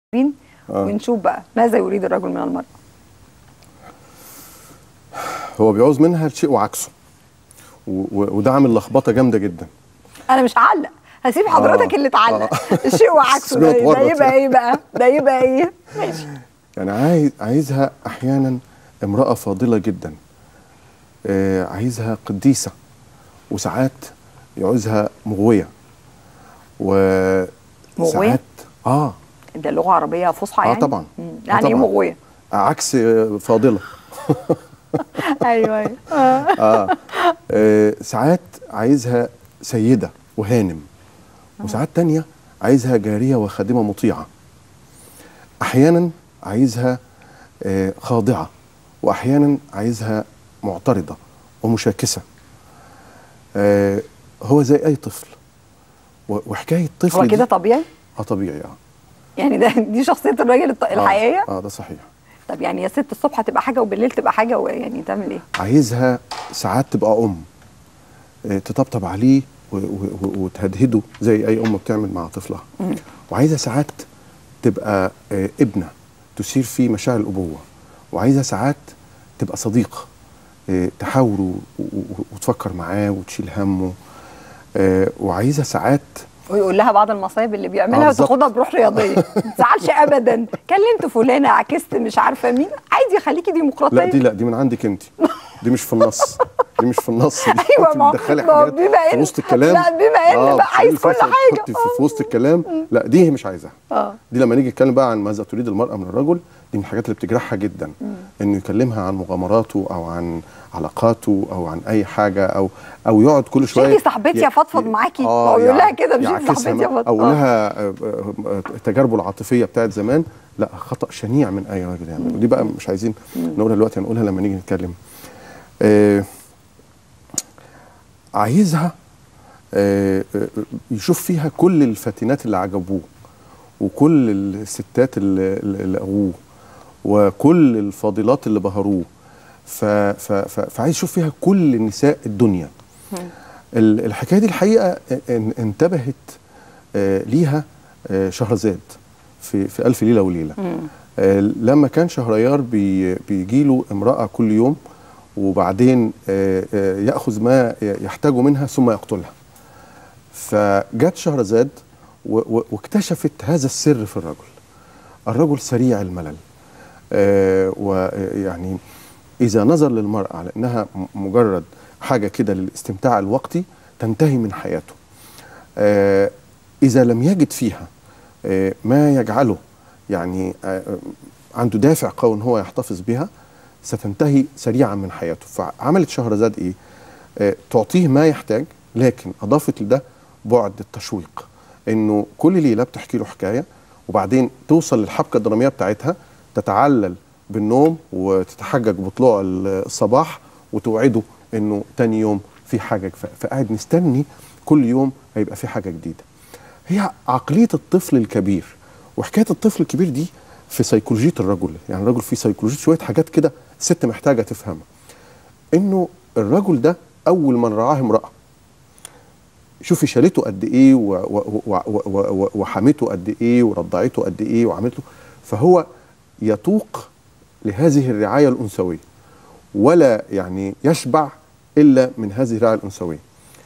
آه. ونشوف بقى ماذا يريد الرجل من المرأة هو بيعوز منها الشيء وعكسه و- و- وده عامل لخبطه جامده جدا انا مش هعلق هسيب حضرتك آه. اللي تعلق آه. الشيء وعكسه ده, سمعت ده ورط. يبقى ايه بقى ده يبقى ايه ماشي يعني عايز عايزها احيانا امراه فاضله جدا آه عايزها قديسه وساعات يعوزها مغويه مغوية؟ وساعات اه ده لغة عربية فصحى اه يعني طبعا مم. آه يعني ايه طبعاً. مغوية عكس آه، فاضله ايوه ايوه آه. آه. آه ساعات عايزها سيده وهانم وساعات تانية عايزها جاريه وخادمه مطيعه احيانا عايزها آه خاضعه واحيانا عايزها معترضه ومشاكسه آه هو زي اي طفل و- وحكايه الطفل هو دي- كده طبيعي اه طبيعي اه يعني ده دي شخصية الراجل الط- الحقيقية اه, آه ده صحيح طب يعني يا ست الصبح تبقى حاجة وبالليل تبقى حاجة ويعني تعمل ايه عايزها ساعات تبقى ام آه، تطبطب عليه و- و- و- وتهدهده زي اي ام بتعمل مع طفلها وعايزه ساعات تبقى آه، ابنه تثير فيه مشاعر الابوه وعايزه ساعات تبقى صديق آه، تحاوره و- و- وتفكر معاه وتشيل همه آه، وعايزه ساعات ويقول لها بعض المصايب اللي آه، بيعملها بالظبط. وتاخدها بروح رياضيه ما تزعلش ابدا كلمت فلانه عكست مش عارفه مين عادي خليكي ديمقراطيه لا دي لا دي من عندك انت دي مش في النص دي مش في النص دي أيوة، انت ما هو- بتدخلي ما هو حاجات بما في إن- وسط الكلام لا، بما إن بقى عايز بتخلي كل الفلسفة حاجة. تحطي في, في وسط الكلام لا دي هي مش عايزاها اه دي لما نيجي نتكلم بقى عن ماذا تريد المرأة من الرجل دي من الحاجات اللي بتجرحها جدا انه يكلمها عن مغامراته او عن علاقاته او عن اي حاجة او او يقعد كل شوية انتي صاحبتي ي- افضفض ي- معاكي هو يقول لها كده مش انتي يعكسها صاحبتي ما- افضفض او آه. لها آه، آه، تجاربه العاطفية بتاعت زمان لا خطأ شنيع من اي راجل يعمله ودي بقى مش عايزين نقولها دلوقتي هنقولها لما نيجي نتكلم آه، عايزها آه، آه، يشوف فيها كل الفاتنات اللي عجبوه وكل الستات اللي اللي لقوه وكل الفاضلات اللي بهروه ف ف ف فعايز يشوف فيها كل نساء الدنيا ال- الحكايه دي الحقيقه ان- انتبهت آه، ليها آه، شهرزاد في في الف ليله وليله آه، لما كان شهريار بي بيجي له امراه كل يوم وبعدين آه، آه، ياخذ ما يحتاجه منها ثم يقتلها فجت شهرزاد و- و- واكتشفت هذا السر في الرجل الرجل سريع الملل آه، ويعني إذا نظر للمرأة على أنها م- مجرد حاجة كده للاستمتاع الوقتي تنتهي من حياته آه، إذا لم يجد فيها آه، ما يجعله يعني آه، عنده دافع قوي ان هو يحتفظ بها ستنتهي سريعا من حياته فعملت شهرزاد ايه آه، تعطيه ما يحتاج لكن اضافت لده بعد التشويق انه كل ليله بتحكي له حكايه وبعدين توصل للحبكه الدراميه بتاعتها تتعلل بالنوم وتتحجج بطلوع الصباح وتوعده انه تاني يوم في حاجه ف- فقاعد مستني كل يوم هيبقى في حاجه جديده هي عقليه الطفل الكبير وحكايه الطفل الكبير دي في سيكولوجيه الرجل يعني الرجل فيه سيكولوجيه شويه حاجات كده الست محتاجه تفهمها انه الرجل ده اول من رعاه امراه شوفي شالته قد ايه و- و- و- و- و- وحمته قد ايه ورضعته قد ايه وعملته فهو يتوق لهذه الرعايه الانثويه ولا يعني يشبع الا من هذه الرعايه الانثويه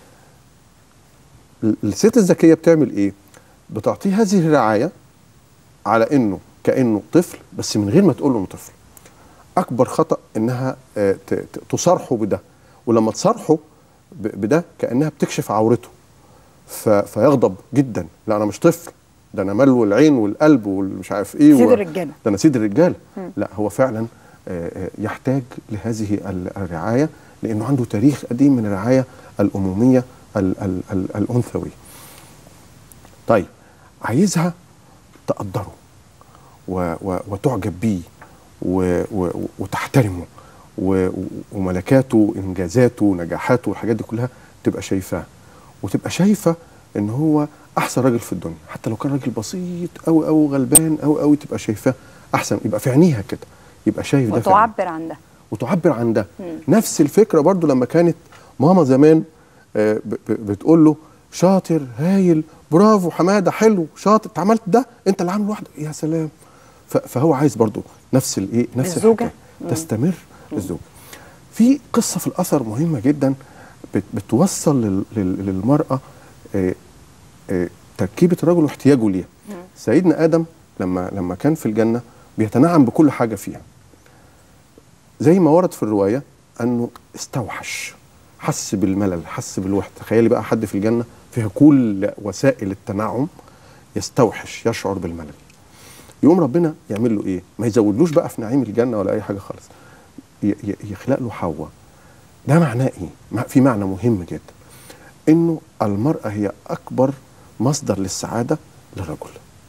ال- الست الذكيه بتعمل ايه بتعطيه هذه الرعايه على انه كانه طفل بس من غير ما تقول له انه طفل اكبر خطا انها آه، ت- ت- تصارحه بده ولما تصارحه ب- بده كانها بتكشف عورته ف- فيغضب جدا لا انا مش طفل ده انا ملو العين والقلب والمش عارف ايه سيد و- الرجالة. ده انا سيد الرجاله لا هو فعلا آه، آه، يحتاج لهذه ال- الرعايه لانه عنده تاريخ قديم من الرعايه الاموميه ال ال ال الانثويه طيب عايزها تقدره و و وتعجب بيه و و وتحترمه و و- وملكاته انجازاته نجاحاته والحاجات دي كلها تبقى شايفاه وتبقى شايفه ان هو احسن راجل في الدنيا حتى لو كان راجل بسيط او او غلبان او او تبقى شايفاه احسن يبقى في عينيها كده يبقى شايف ده في عينيها. وتعبر عن ده وتعبر عن ده نفس الفكره برضو لما كانت ماما زمان آه، ب- ب- بتقول له شاطر هايل برافو حماده حلو شاطر انت عملت ده انت اللي عامل لوحدك يا سلام ف- فهو عايز برضو نفس الايه نفس الزوجة؟ الحكاية. تستمر الزوجه في قصه في الاثر مهمه جدا بت- بتوصل لل- لل- للمراه آه، آه، تركيبه الرجل واحتياجه ليها سيدنا ادم لما لما كان في الجنه بيتنعم بكل حاجه فيها زي ما ورد في الروايه انه استوحش حس بالملل حس بالوحده تخيلي بقى حد في الجنه فيها كل وسائل التنعم يستوحش يشعر بالملل يقوم ربنا يعمل له ايه ما يزودلوش بقى في نعيم الجنه ولا اي حاجه خالص ي- ي- يخلق له حواء ده معناه ايه مع- في معنى مهم جدا انه المراه هي اكبر مصدر للسعاده للرجل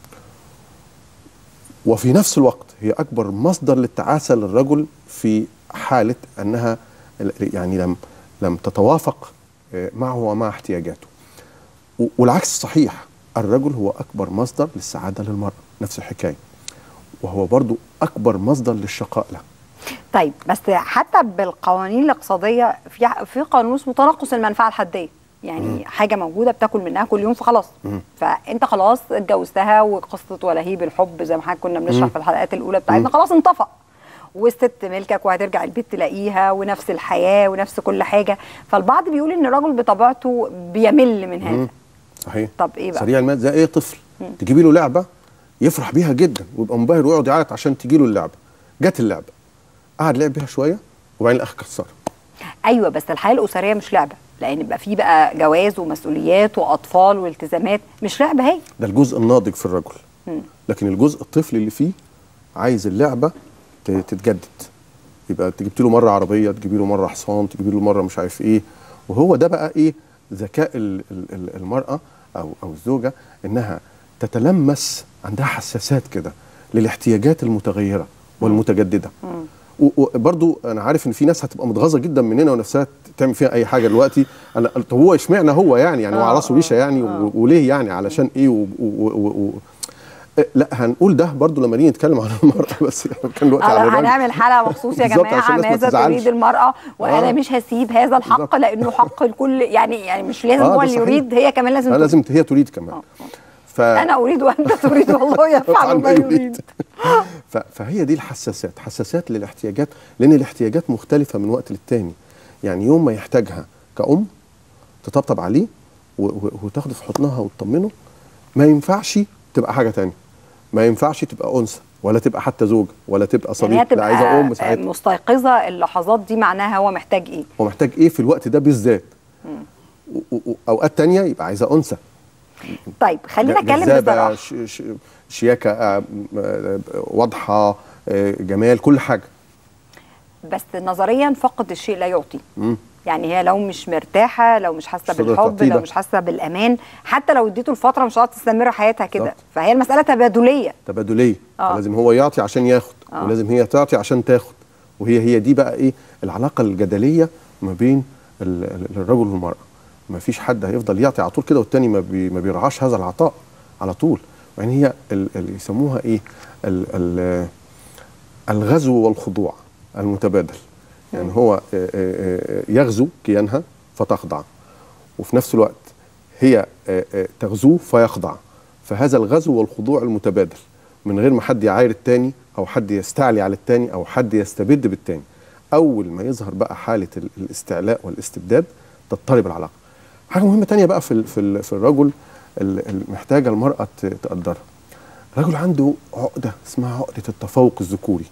وفي نفس الوقت هي اكبر مصدر للتعاسه للرجل في حاله انها يعني لم لم تتوافق آه، معه ومع احتياجاته و- والعكس صحيح الرجل هو اكبر مصدر للسعاده للمراه نفس الحكايه وهو برضو اكبر مصدر للشقاء لها طيب بس حتى بالقوانين الاقتصاديه في في قانون اسمه تناقص المنفعه الحاديه يعني حاجه موجوده بتاكل منها كل يوم فخلاص فانت خلاص اتجوزتها وقصه ولهيب الحب زي ما احنا كنا بنشرح في الحلقات الاولى بتاعتنا خلاص انطفأ والست ملكك وهترجع البيت تلاقيها ونفس الحياه ونفس كل حاجه فالبعض بيقول ان الرجل بطبيعته بيمل من هذا صحيح طب ايه بقى؟ سريع المال زي ايه طفل تجيبي له لعبه يفرح بيها جدا ويبقى منبهر ويقعد يعيط عشان تجي له اللعبه جت اللعبه قعد لعب بيها شويه وبعدين الاخر كسرها ايوه بس الحياه الاسريه مش لعبه لان بيبقى في بقى جواز ومسؤوليات واطفال والتزامات مش لعبه هي ده الجزء الناضج في الرجل لكن الجزء الطفل اللي فيه عايز اللعبه ت- تتجدد يبقى جبت له مره عربيه تجيبي له مره حصان تجيبي له مره مش عارف ايه وهو ده بقى ايه ذكاء ال- ال- ال- المراه او او الزوجه انها تتلمس عندها حساسات كده للاحتياجات المتغيره والمتجدده و- وبرضو انا عارف ان في ناس هتبقى متغاظه جدا مننا ونفسها تعمل فيها اي حاجه دلوقتي انا طب هو اشمعنى هو يعني يعني هو على راسه ريشه يعني و- وليه يعني علشان ايه و و و و إيه، لا هنقول ده برضو لما نيجي نتكلم عن المراه بس يعني كان الوقت على على الراجل. هنعمل حلقه مخصوص يا بالظبط، جماعه عشان الناس ما ماذا تزعلش. تريد المراه وانا آه. مش هسيب هذا الحق بالظبط. لانه حق الكل يعني يعني مش لازم آه، هو ده اللي صحيح. يريد هي كمان لازم آه، تريد. لازم هي تريد كمان ف... انا اريد وانت تريد والله يفعل ما يريد ف... فهي دي الحساسات حساسات للاحتياجات لان الاحتياجات مختلفه من وقت للتاني يعني يوم ما يحتاجها كأم تطبطب عليه و... و... وتاخده في حضنها وتطمنه ما ينفعش تبقى حاجه تانية ما ينفعش تبقى انثى ولا تبقى حتى زوجه ولا تبقى يعني هي صديق لا عايزه ام تبقى ساعتها مستيقظه اللحظات دي معناها هو محتاج ايه هو محتاج ايه في الوقت ده بالذات و... و... واوقات تانية يبقى عايزه انثى طيب خلينا نتكلم جذابة بصراحه ش... ش... شياكة آه، آه، واضحة آه، جمال كل حاجة بس نظريا فقد الشيء لا يعطي مم. يعني هي لو مش مرتاحه لو مش حاسه مش قادرة بالحب تعطيه لو ده. مش حاسه بالامان حتى لو اديته الفتره مش هتقدر تستمر حياتها كده بالظبط. فهي المساله تبادليه تبادلية آه. لازم هو يعطي عشان ياخد آه. ولازم هي تعطي عشان تاخد وهي هي دي بقى ايه العلاقة الجدلية ما بين ال- ال- الرجل والمرأة ما فيش حد هيفضل يعطي على طول كده والتاني ما, بي ما بيرعاش هذا العطاء على طول يعني هي ال- اللي يسموها ايه ال ال الغزو والخضوع المتبادل يعني هو آه، آه، آه، يغزو كيانها فتخضع وفي نفس الوقت هي آه، آه، تغزوه فيخضع فهذا الغزو والخضوع المتبادل من غير ما حد يعاير التاني او حد يستعلي على التاني او حد يستبد بالتاني اول ما يظهر بقى حاله ال- الاستعلاء والاستبداد تضطرب العلاقه حاجه مهمه تانية بقى في ال- في ال- في الرجل ال- ال- محتاجه المراه ت- تقدرها الرجل عنده عقده اسمها عقده التفوق الذكوري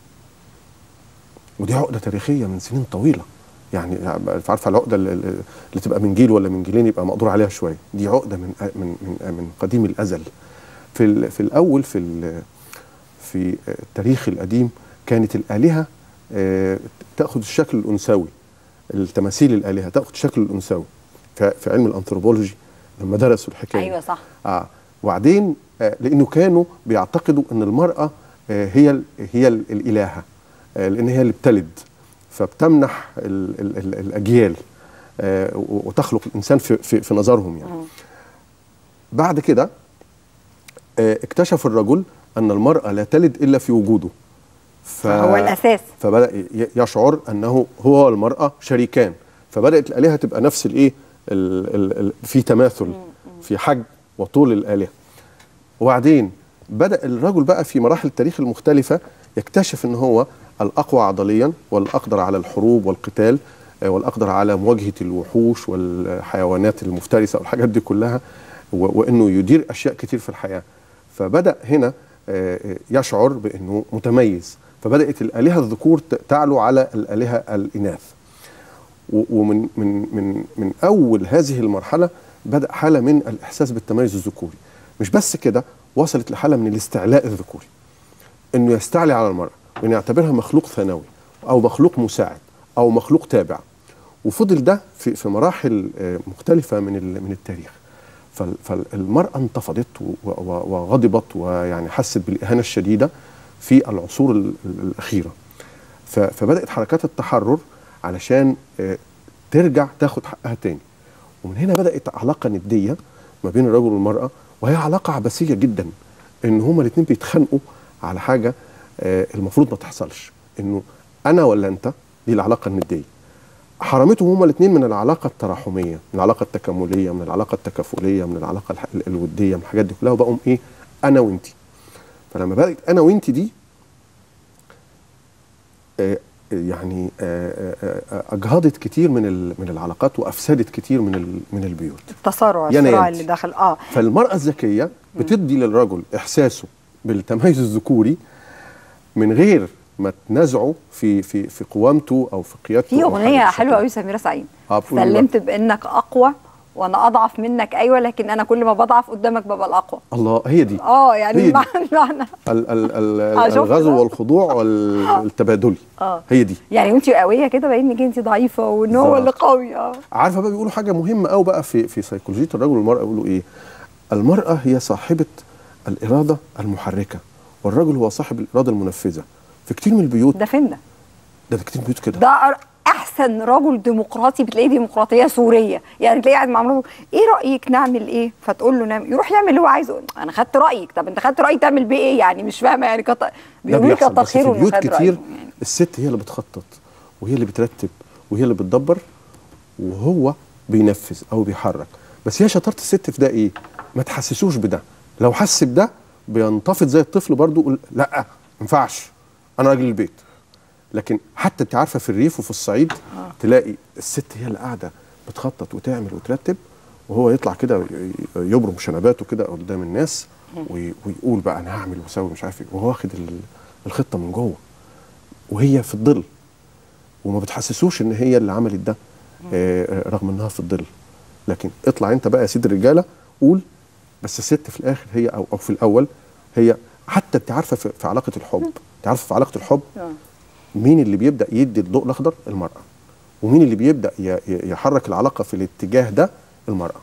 ودي عقده تاريخيه من سنين طويله يعني عارفه العقده اللي, اللي تبقى من جيل ولا من جيلين يبقى مقدور عليها شويه دي عقده من من من, من قديم الازل في ال- في الاول في ال- في التاريخ القديم كانت الالهه آه، تاخذ الشكل الانثوي التماثيل الالهه تاخذ الشكل الانثوي في في علم الانثروبولوجي لما درسوا الحكايه ايوه صح اه وبعدين آه لانه كانوا بيعتقدوا ان المراه آه هي ال هي ال الالهه آه لان هي اللي بتلد فبتمنح ال ال ال الاجيال آه و- وتخلق الانسان في في, في نظرهم يعني بعد كده آه اكتشف الرجل ان المراه لا تلد الا في وجوده ف... هو الأساس. فبدا ي- يشعر انه هو والمراه شريكان فبدات الالهه تبقى نفس الايه ال- ال- ال- في تماثل في حجم وطول الالهه وبعدين بدا الرجل بقى في مراحل التاريخ المختلفه يكتشف ان هو الاقوى عضليا والاقدر على الحروب والقتال آه، والاقدر على مواجهه الوحوش والحيوانات المفترسه والحاجات دي كلها و- وانه يدير اشياء كتير في الحياه فبدا هنا آه، آه، يشعر بانه متميز فبدات الالهه الذكور ت- تعلو على الالهه الاناث و- ومن من من من اول هذه المرحله بدا حاله من الاحساس بالتميز الذكوري مش بس كده وصلت لحاله من الاستعلاء الذكوري انه يستعلي على المراه وانه يعتبرها مخلوق ثانوي او مخلوق مساعد او مخلوق تابع وفضل ده في في مراحل آه، مختلفه من ال- من التاريخ فال- فالمراه انتفضت و- و- وغضبت ويعني حست بالاهانه الشديده في العصور ال- ال- الاخيره ف- فبدات حركات التحرر علشان آه، ترجع تاخد حقها تاني ومن هنا بدات علاقه نديه ما بين الرجل والمراه وهي علاقه عبثيه جدا ان هما الاثنين بيتخانقوا على حاجه آه، المفروض ما تحصلش انه انا ولا انت دي العلاقه النديه حرمتهم هما الاثنين من العلاقه التراحميه من العلاقه التكامليه من العلاقه التكافليه من العلاقه الح- ال- الوديه من الحاجات دي كلها وبقوا ايه انا وانتي فلما بدات انا وانتي دي آه، يعني آه، آه، آه، اجهضت كتير من ال- من العلاقات وافسدت كتير من ال- من البيوت التصارع يا أنا الصراع يا اللي أنت. داخل اه فالمرأة الذكية بتدي للرجل إحساسه بالتميز الذكوري من غير ما تنازعه في في في قوامته أو في قيادته في أو حاجة اغنيه بالشكل حلوه ده. قوي سميره سعيد آه، بتقول إيه بقى؟ سلمت بانك اقوى وانا اضعف منك ايوه لكن انا كل ما بضعف قدامك ببقى الاقوى الله هي دي اه يعني هي دي. معنى معنى ال ال ال آه، شفت الغزو بقى؟ والخضوع والتبادلي اه هي دي يعني وانت قويه كده باين انك انت ضعيفه وان هو بالظبط. اللي قوي اه عارفه بقى بيقولوا حاجه مهمه قوي بقى في في سيكولوجيه الرجل والمراه يقولوا ايه المراه هي صاحبه الاراده المحركه والرجل هو صاحب الاراده المنفذه في كتير من البيوت ده فين ده؟ ده في كتير من البيوت كده ده أر- احسن رجل ديمقراطي بتلاقيه ديمقراطيه سوريه يعني تلاقيه قاعد مع مراته ايه رايك نعمل ايه فتقول له نعمل يروح يعمل اللي هو عايزه انا خدت رايك طب انت خدت رايي تعمل بيه ايه يعني مش فاهمه يعني كتر ده بيقولوا لي بيحصل كتر بس في خيره انه بيوت خد كتير رايه يعني الست هي اللي بتخطط وهي اللي بترتب وهي اللي بتدبر وهو بينفذ او بيحرك بس هي شطاره الست في ده ايه ما تحسسوش بده لو حس بده بينتفض زي الطفل برضو يقول لا ما ينفعش انا راجل البيت لكن حتى انت عارفه في الريف وفي الصعيد تلاقي الست هي اللي قاعده بتخطط وتعمل وترتب وهو يطلع كده ي- يبرم شنباته كده قدام الناس وي- ويقول بقى انا هعمل واسوي مش عارف ايه وهو واخد ال- الخطه من جوه وهي في الظل وما بتحسسوش ان هي اللي عملت ده آه، آه، رغم انها في الظل لكن اطلع انت بقى يا سيد الرجاله قول بس الست في الاخر هي او, أو في الاول هي حتى انت عارفه في, في علاقه الحب انت عارفه في علاقه الحب آه. مين اللي بيبدا يدي الضوء الاخضر المراه ومين اللي بيبدا ي- ي- يحرك العلاقه في الاتجاه ده المراه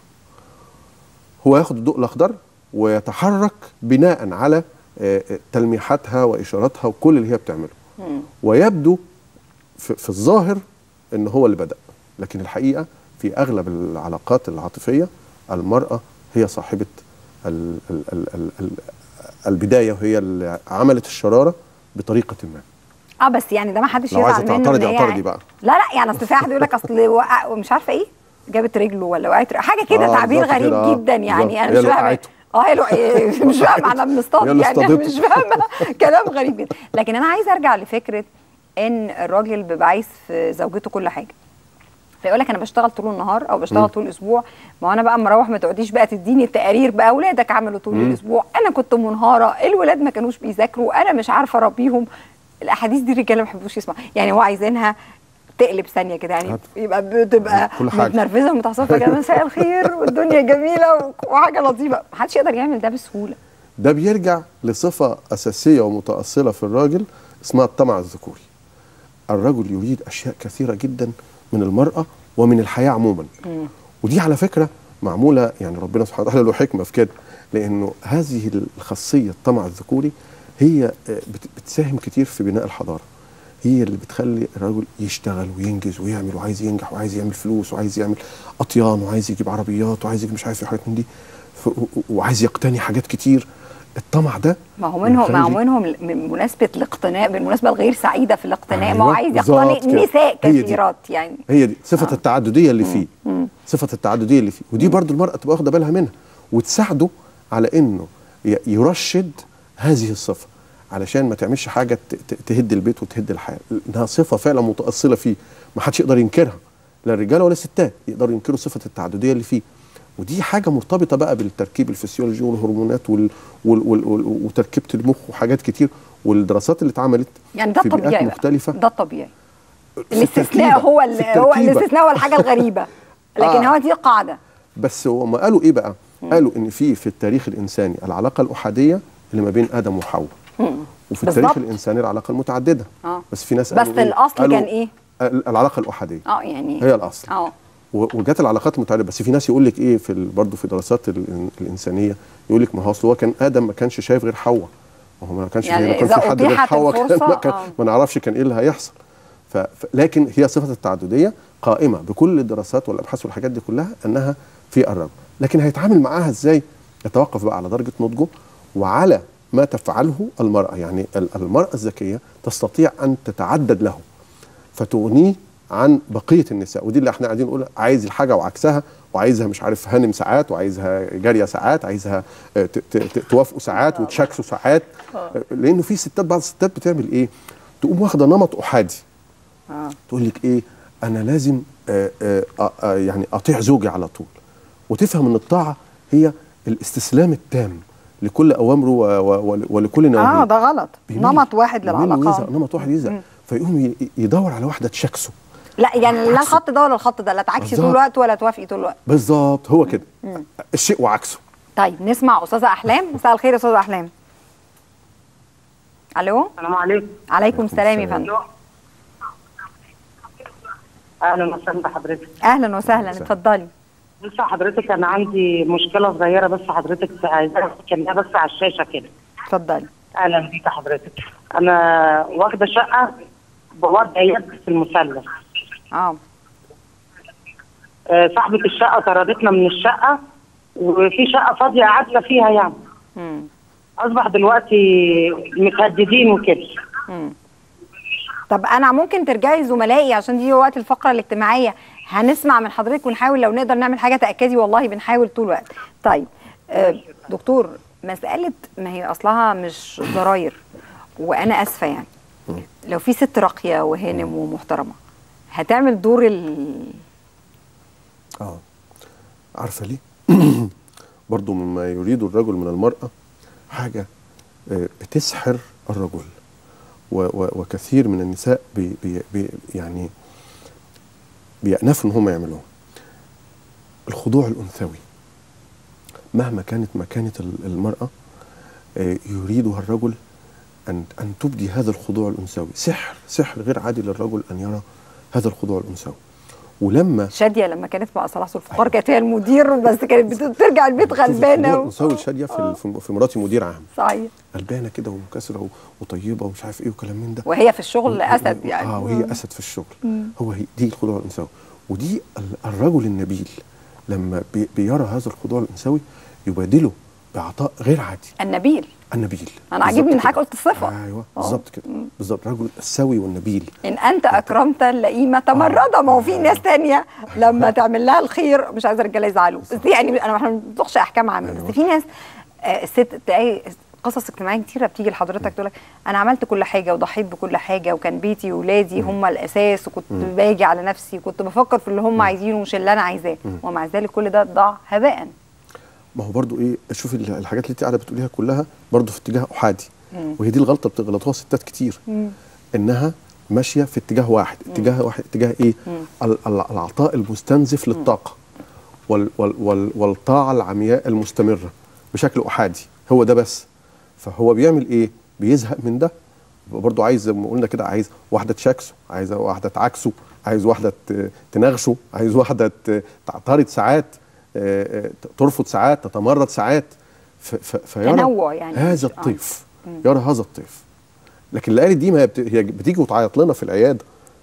هو ياخد الضوء الاخضر ويتحرك بناء على آه، آه، تلميحاتها واشاراتها وكل اللي هي بتعمله ويبدو في, في الظاهر ان هو اللي بدا لكن الحقيقه في اغلب العلاقات العاطفيه المراه هي صاحبه ال ال ال ال ال البدايه وهي اللي عملت الشراره بطريقه ما اه بس يعني ده ما حدش لو عايزة يزعل منه تعترضي إن هي- اعترضي بقى. لا لا يعني اصل في واحد يقول لك اصل وقع مش عارفه ايه جابت رجله ولا وقعت رجله. حاجه كده آه، تعبير بالظبط غريب كده، آه، جدا يعني بالظبط. انا هي مش اللي فاهمه وقعته. اه هي الو- إيه، مش فاهمه انا هي بنصطاد اللي يعني انا اصطادته. مش فاهمه كلام غريب جدا لكن انا عايزه ارجع لفكره ان الراجل بيبقى عايز في زوجته كل حاجه فيقول لك انا بشتغل طول النهار او بشتغل طول الاسبوع ما هو انا بقى مروح ما تقعديش بقى تديني التقارير بقى اولادك عملوا طول الاسبوع انا كنت منهاره الولاد ما كانوش بيذاكروا انا مش عارفه اربيهم الاحاديث دي الرجاله ما بيحبوش يسمعوا يعني هو عايزينها تقلب ثانيه كده يعني هات. يبقى بتبقى كل حاجة. متنرفزه ومتعصبه كده مساء الخير والدنيا جميله وحاجه لطيفه محدش يقدر يعمل ده بسهوله ده بيرجع لصفة أساسية ومتأصلة في الراجل اسمها الطمع الذكوري الرجل يريد أشياء كثيرة جدا من المرأة ومن الحياة عموما ودي على فكرة معمولة يعني ربنا سبحانه وتعالى له حكمة في كده لأنه هذه الخاصية الطمع الذكوري هي آه، بت- بتساهم كتير في بناء الحضارة هي اللي بتخلي الرجل يشتغل وينجز ويعمل وعايز ينجح وعايز يعمل فلوس وعايز يعمل أطيان وعايز يجيب عربيات وعايز يجيب مش عارف إيه حاجات من دي ف- و- و- وعايز يقتني حاجات كتير الطمع ده ما هو منهم ما هو بيخلي- منهم من مناسبه الاقتناء بالمناسبه الغير سعيده في الاقتناء ما هو أيوة، عايز بالظبط يقتني كده. نساء هي دي. كثيرات يعني هي دي صفة التعددية اللي فيه صفة التعددية اللي فيه ودي برضو المرأة تبقى واخدة بالها منها وتساعده على انه ي- يرشد هذه الصفه علشان ما تعملش حاجه ت- ت- تهد البيت وتهد الحياه انها صفه فعلا متاصله فيه ما حدش يقدر ينكرها لا الرجاله ولا الستات يقدروا ينكروا صفه التعدديه اللي فيه ودي حاجه مرتبطه بقى بالتركيب الفسيولوجي والهرمونات وال وال وال وال وتركيبه المخ وحاجات كتير والدراسات اللي اتعملت يعني ده في بيئات الطبيعي بقى. مختلفه ده الطبيعي في الاستثناء التركيبة. هو في ال- هو التركيبة. الاستثناء هو الحاجه الغريبه لكن آه. هو دي قاعده بس هم قالوا ايه بقى؟ قالوا ان في في التاريخ الانساني العلاقه الاحاديه اللي ما بين ادم وحواء وفي التاريخ بالظبط. الانساني العلاقه المتعدده آه. بس في ناس بس قالوا إيه؟ الأصل قالوا كان إيه؟ ال- العلاقه الاحاديه اه يعني هي الاصل اه و- وجات العلاقات المتعدده بس في ناس يقول لك ايه في ال- برضه في دراسات ال- الانسانيه يقول لك ما هو اصل هو كان ادم ما كانش شايف غير حواء ما هو ما كانش يعني لو كان إذا في حد غير أتيحت حواء كان الفرصة، ما, كان آه. ما نعرفش كان ايه اللي هيحصل ف... ف... لكن هي صفه التعدديه قائمه بكل الدراسات والابحاث والحاجات دي كلها انها في الرجل لكن هيتعامل معاها ازاي يتوقف بقى على درجه نضجه وعلى ما تفعله المراه يعني ال- المراه الذكيه تستطيع ان تتعدد له فتغنيه عن بقيه النساء ودي اللي احنا قاعدين نقول عايز الحاجه وعكسها وعايزها مش عارف هانم ساعات وعايزها جاريه ساعات عايزها آه، ت- ت- ت- توافقوا ساعات وتشاكسوا ساعات آه، لانه في ستات بعض الستات بتعمل ايه؟ تقوم واخده نمط احادي اه تقول لك ايه انا لازم آه آه آه آه يعني اطيع زوجي على طول وتفهم ان الطاعه هي الاستسلام التام لكل اوامره و- و- و- ولكل نواهيه اه ده غلط بيميل- نمط واحد بيميل للعلاقات ويزهق، نمط واحد يزهق فيقوم ي- يدور على واحده تشكسه لا يعني لا عكسه. الخط ده ولا الخط ده لا تعكسي طول بالظبط. الوقت ولا توافقي طول الوقت بالظبط هو كده الشيء وعكسه طيب نسمع استاذه احلام مساء الخير يا استاذه احلام الو السلام عليكم عليكم السلام يا السلام. فندم اهلا وسهلا بحضرتك اهلا وسهلا اتفضلي بص حضرتك انا عندي مشكله صغيره بس حضرتك عايزاها تتكلمها بس على الشاشه كده اتفضلي اهلا بيك حضرتك انا واخده شقه بوضع يد في المثلث اه آه، صاحبه الشقه طردتنا من الشقه وفي شقه فاضيه قعدنا فيها يعني مم. اصبح دلوقتي متهددين وكده طب انا ممكن ترجعي زملائي عشان دي وقت الفقره الاجتماعيه هنسمع من حضرتك ونحاول لو نقدر نعمل حاجه تاكدي والله بنحاول طول الوقت طيب آه دكتور مساله ما هي اصلها مش زراير وانا اسفه يعني لو في ست راقيه وهانم ومحترمه هتعمل دور ال اه عارفه ليه برضو مما يريد الرجل من المراه حاجه آه، بتسحر الرجل و و وكثير من النساء بي بي بي يعني بيأنفوا ان هم يعملوها الخضوع الانثوي مهما كانت مكانه ال- المراه آه، يريدها الرجل ان ان تبدي هذا الخضوع الانثوي سحر سحر غير عادي للرجل ان يرى هذا الخضوع الانثوي ولما شاديه لما كانت مع صلاح الفقار كانت هي المدير بس كانت بت- بترجع البيت غلبانه و... الانثوي الشاديه في ال- في في مراتي مدير عام صحيح غلبانه كده ومنكسره و- وطيبه ومش عارف ايه وكلام من ده وهي في الشغل و- اسد و- يعني اه وهي اسد في الشغل هو هي دي الخضوع الانثوي ودي ال- الرجل النبيل لما بي بيرى هذا الخضوع الانثوي يبادله بعطاء غير عادي النبيل النبيل أنا عاجبني بالظبط إن حضرتك كده. قلت الصفة. ايوه آه. بالظبط كده بالظبط الرجل السوي والنبيل ان انت اكرمت اللئيمه تمرده ما هو في ناس تانية لما تعمل لها الخير مش عايزه الرجاله يزعلوا بس دي يعني انا احنا ما بنطلقش احكام عامه بس في ناس آه، الست تلاقي قصص اجتماعيه كتيره بتيجي لحضرتك تقول لك انا عملت كل حاجه وضحيت بكل حاجه وكان بيتي وولادي هم الاساس وكنت باجي على نفسي وكنت بفكر في اللي هم عايزينه مش اللي انا عايزاه ومع ذلك كل ده ضاع هباء ما هو برضو ايه شوف ال- الحاجات اللي انت قاعده بتقوليها كلها برضو في اتجاه احادي وهي دي الغلطه بتغلطوها ستات كتير انها ماشيه في اتجاه واحد اتجاه واحد اتجاه ايه ال- ال- العطاء المستنزف للطاقه وال وال وال والطاعه العمياء المستمره بشكل احادي هو ده بس فهو بيعمل ايه بيزهق من ده برضه عايز زي ما قلنا كده عايز واحده تشاكسه عايز واحده تعكسه عايز واحده ت- تناغشه عايز واحده ت- تعترض ساعات آه، آه، ترفض ساعات تتمرد ساعات ف- ف- فيرى تنوع يعني مش- هذا آه. الطيف يرى هذا الطيف لكن اللي قالت دي ما هي بت- هي بتيجي وتعيط لنا في العياده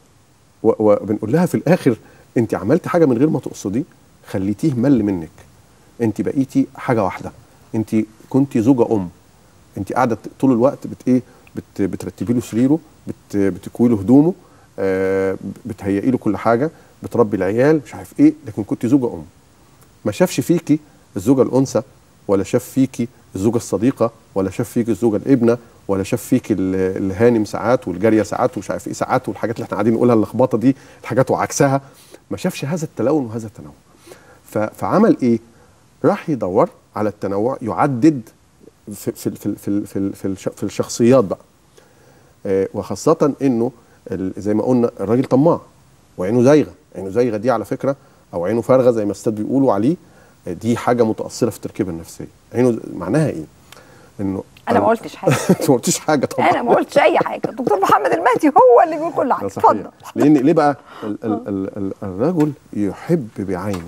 و- وبنقول لها في الاخر انت عملتي حاجه من غير ما تقصدي خليتيه مل منك انت بقيتي حاجه واحده انت كنت زوجه ام انت قاعده طول الوقت بت ايه بت بترتبي له سريره بت بتكوي له هدومه آه بتهيئي له كل حاجه بتربي العيال مش عارف ايه لكن كنت زوجه ام ما شافش فيكي الزوجه الانثى ولا شاف فيكي الزوجه الصديقه ولا شاف فيكي الزوجه الابنه ولا شاف فيكي ال- الهانم ساعات والجاريه ساعات ومش عارف ايه ساعات والحاجات اللي احنا قاعدين نقولها اللخبطه دي الحاجات وعكسها ما شافش هذا التلون وهذا التنوع ف- فعمل ايه راح يدور على التنوع يعدد في في في في في, في, الش- في الشخصيات بقى آه، وخاصة انه ال- زي ما قلنا الراجل طماع وعينه زايغة عينه زايغة دي على فكرة او عينه فارغة زي ما الستات بيقولوا عليه آه، دي حاجة متأثرة في التركيبة النفسية عينه ز- معناها ايه انه انا ما قلتش حاجه انت ما قلتش حاجة طبعا انا ما قلتش اي حاجه الدكتور محمد المهدي هو اللي بيقول كل حاجه ده صحيح اتفضل لان ليه بقى ال ال ال ال الرجل يحب بعينه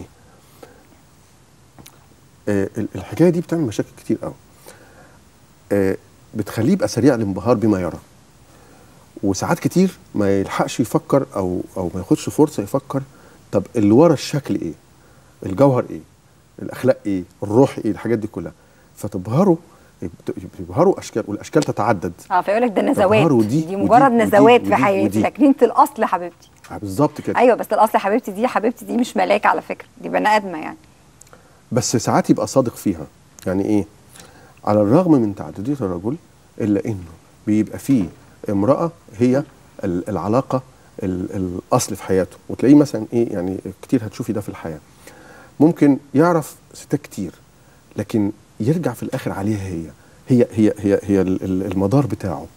آه ال- الحكايه دي بتعمل مشاكل كتير قوي آه بتخليه يبقى سريع الانبهار بما يرى وساعات كتير ما يلحقش يفكر او او ما ياخدش فرصه يفكر طب اللي ورا الشكل ايه الجوهر ايه الاخلاق ايه الروح ايه الحاجات دي كلها فتبهروا يبت- يبهروا اشكال والاشكال تتعدد اه فيقول لك ده نزوات تبهروا دي, ودي- مجرد ودي- نزوات ودي- في حياتي ودي. لكن انت الاصل يا حبيبتي آه، بالظبط كده ايوه بس الاصل يا حبيبتي دي يا حبيبتي دي مش ملاك على فكره دي بني ادمه يعني بس ساعات يبقى صادق فيها يعني ايه على الرغم من تعددية الرجل الا انه بيبقى فيه امرأة هي ال- العلاقة ال- الاصل في حياته وتلاقيه مثلا ايه يعني كتير هتشوفي ده في الحياة ممكن يعرف ستات كتير لكن يرجع في الاخر عليها هي هي هي هي هي ال- ال- المدار بتاعه